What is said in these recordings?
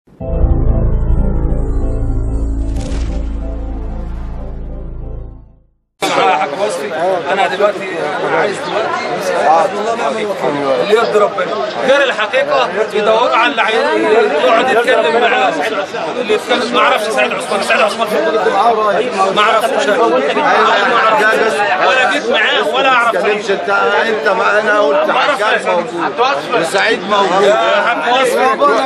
حاج وصفي انا دلوقتي انا عايز دلوقتي اللي يرضي ربنا غير الحقيقه يدوروا على اللي عايز- يقعد يتكلم معاه اللي يتكلم ما اعرفش سعيد عثمان سعيد عثمان في الوجود ما اعرفش ولا جيت معاه ولا اعرف تكلمش انت انت ما انا قلت حجاج موجود وسعيد موجود يا حاج وصفي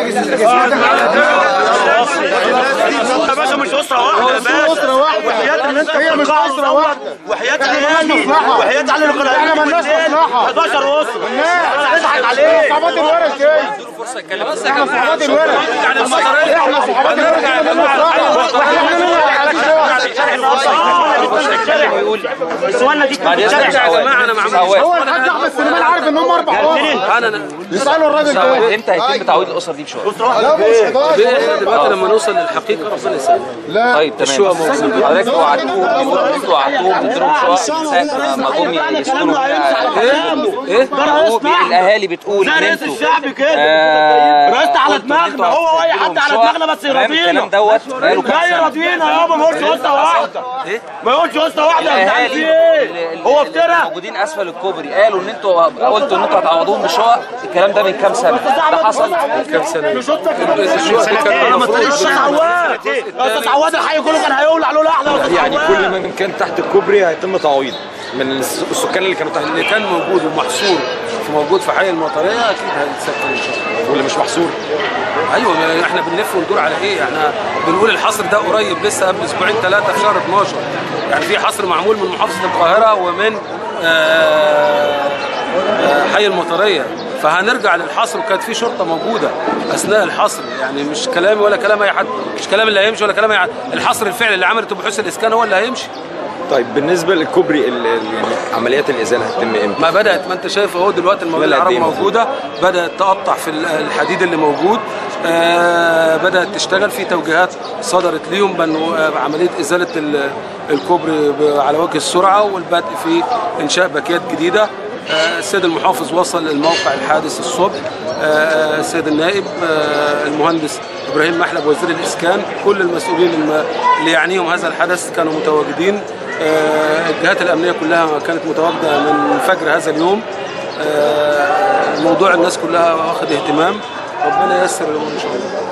يا باشا مش اسره واحده يا باشا اسره واحده وحياه ان انت هي مش اسره واحده وحياه الاهلي وحياه علي القناه احنا مالناش مصلحه 11 اسره اضحك عليك صحابات الورش ايه؟ احنا صحابات الورش يعني المطريه احنا صحابات الورش نرجع يا احنا جماعه السؤال دي بعد اذنك يا جماعه انا مع هو الحاج احمد سليمان عارف ان هم اربع اسر انا يسالوا الراجل ده امتى هيتم تعويض الاسر دي بشويه؟ لا مش 11 دلوقتي لما نوصل للحقيقه ربنا يسهل لا طيب تمام حضرتك وعدتوهم بيقولوا انتوا وعدتوهم تديلهم شقق ما جم يسكنوا ايه الاهالي بتقول زي ان رئيس انتوا الشعب كده آه، رئيست على قلتوا إن دماغنا انتوا هو واي حد هتديلهم على شقق. دماغنا بس تمام، يرضينا الكلام دوت بقاله كام لا سنه يرضينا يابا ما يقولش قصه واحده ما يقولش قصه واحده مش عارف الاهالي ايه اللي- هو اللي افترى موجودين اسفل الكوبري قالوا ان انتوا قلتوا ان انتوا هتعوضوهم بشقق الكلام ده من كام سنه ده حصل كام سنه مش قصه كده الشقق دي كان المفروض استاذ عواد استاذ عواد الحي كله كان هيولع له لحظه يا استاذ يعني عواد. كل من كان تحت الكوبري هيتم تعويض من الس- السكان اللي كانوا تحت اللي كان موجود ومحصور في موجود في حي المطريه اكيد هيتسكن ان شاء الله واللي مش محصور ايوه ما احنا بنلف وندور على ايه احنا بنقول الحصر ده قريب لسه قبل اسبوعين ثلاثه في شهر 12 يعني في حصر معمول من محافظه القاهره ومن آه، آه، حي المطريه فهنرجع للحصر وكانت في شرطه موجوده اثناء الحصر يعني مش كلامي ولا كلام اي حد مش كلام اللي هيمشي ولا كلام اي حد الحصر الفعلي اللي عملته بحوث الاسكان هو اللي هيمشي طيب بالنسبه للكوبري ال- ال- يعني عمليات الازاله هتتم امتى؟ ما بدات ما انت شايف اهو دلوقتي المواد خلال قد العرب إيه المفروض؟ موجوده بدات تقطع في ال- الحديد اللي موجود آه بدات تشتغل في توجيهات صدرت ليهم بانه آه، عمليه ازاله ال- الكوبري ب- على وجه السرعه والبدء في انشاء باكيات جديده آه، السيد المحافظ وصل للموقع الحادث الصبح آه، السيد النائب آه، المهندس ابراهيم محلب وزير الاسكان كل المسؤولين الم- اللي يعنيهم هذا الحدث كانوا متواجدين آه، الجهات الامنيه كلها كانت متواجده من فجر هذا اليوم آه، الموضوع الناس كلها واخد اهتمام ربنا ييسر ان شاء الله